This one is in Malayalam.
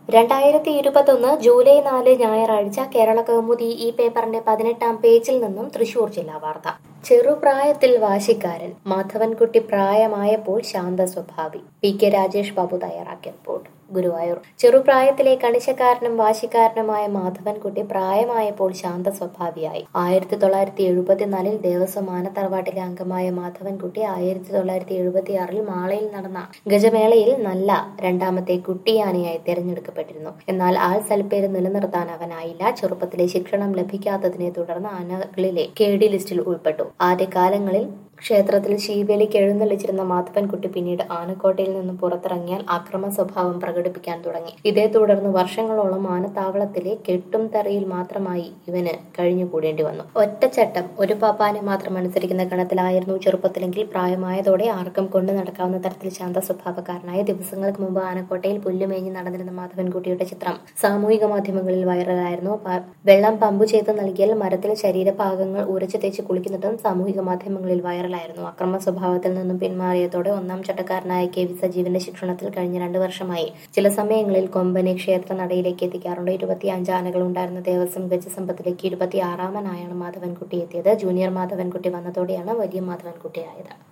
രണ്ടായിരത്തി ഇരുപത്തൊന്ന് ജൂലൈ നാല് ഞായറാഴ്ച കേരള കൗമുദി ഈ പേപ്പറിന്റെ പതിനെട്ടാം പേജിൽ നിന്നും തൃശൂർ ജില്ലാ വാർത്ത ചെറുപ്രായത്തിൽ വാശിക്കാരൻ മാധവൻകുട്ടി പ്രായമായപ്പോൾ ശാന്ത സ്വഭാവി പി കെ രാജേഷ് ബാബു തയ്യാറാക്കിയ റിപ്പോർട്ട് ഗുരുവായൂർ ചെറുപ്രായത്തിലെ കണിശക്കാരനും വാശിക്കാരനുമായ മാധവൻകുട്ടി പ്രായമായപ്പോൾ ശാന്ത സ്വഭാവിയായി ആയിരത്തി തൊള്ളായിരത്തി എഴുപത്തിനാലിൽ ദേവസ്വം മാനത്തറവാട്ടിലെ അംഗമായ മാധവൻകുട്ടി ആയിരത്തി തൊള്ളായിരത്തി എഴുപത്തി ആറിൽ മാളയിൽ നടന്ന ഗജമേളയിൽ നല്ല രണ്ടാമത്തെ കുട്ടിയാനയായി തിരഞ്ഞെടുക്കപ്പെട്ടിരുന്നു എന്നാൽ ആ സൽപ്പേര് നിലനിർത്താൻ അവനായില്ല ചെറുപ്പത്തിലെ ശിക്ഷണം ലഭിക്കാത്തതിനെ തുടർന്ന് ആനകളിലെ കെ ഡി ലിസ്റ്റിൽ ഉൾപ്പെട്ടു ആദ്യകാലങ്ങളിൽ ക്ഷേത്രത്തിൽ ശീവേലിക്ക് എഴുന്നള്ളിച്ചിരുന്ന മാധവൻകുട്ടി പിന്നീട് ആനക്കോട്ടയിൽ നിന്നും പുറത്തിറങ്ങിയാൽ അക്രമ സ്വഭാവം പ്രകടിപ്പിക്കാൻ തുടങ്ങി ഇതേ തുടർന്ന് വർഷങ്ങളോളം ആനത്താവളത്തിലെ കെട്ടും തറയിൽ മാത്രമായി ഇവന് കഴിഞ്ഞുകൂടേണ്ടി വന്നു ഒറ്റച്ചട്ടം ഒരു പാപ്പാനെ മാത്രം അനുസരിക്കുന്ന ഗണത്തിലായിരുന്നു ചെറുപ്പത്തിലെങ്കിൽ പ്രായമായതോടെ ആർക്കും കൊണ്ടു നടക്കാവുന്ന തരത്തിൽ ശാന്ത സ്വഭാവക്കാരനായ ദിവസങ്ങൾക്ക് മുമ്പ് ആനക്കോട്ടയിൽ പുല്ലുമേഞ്ഞ് നടന്നിരുന്ന മാധവൻകുട്ടിയുടെ ചിത്രം സാമൂഹിക മാധ്യമങ്ങളിൽ വൈറലായിരുന്നു പ- വെള്ളം പമ്പു ചെയ്ത് നൽകിയാൽ മരത്തിൽ ശരീരഭാഗങ്ങൾ ഉരച്ചു തേച്ച് കുളിക്കുന്നതും സാമൂഹിക മാധ്യമങ്ങളിൽ വൈറലായിരുന്നു അക്രമ സ്വഭാവത്തിൽ നിന്നും പിന്മാറിയതോടെ ഒന്നാം ചട്ടക്കാരനായ കെ വി സജീവന്റെ ശിക്ഷണത്തിൽ കഴിഞ്ഞ രണ്ടു വർഷമായി ചില സമയങ്ങളിൽ കൊമ്പനെ ക്ഷേത്ര നടയിലേക്ക് എത്തിക്കാറുണ്ട് ഇരുപത്തിയഞ്ച് ആനകൾ ഉണ്ടായിരുന്ന ദേവസ്വം ഗജസമ്പത്തിലേക്ക് ഇരുപത്തിയാറാമനായാണ് മാധവൻകുട്ടി എത്തിയത് ജൂനിയർ മാധവൻകുട്ടി വന്നതോടെയാണ് വലിയ മാധവൻകുട്ടിയായത്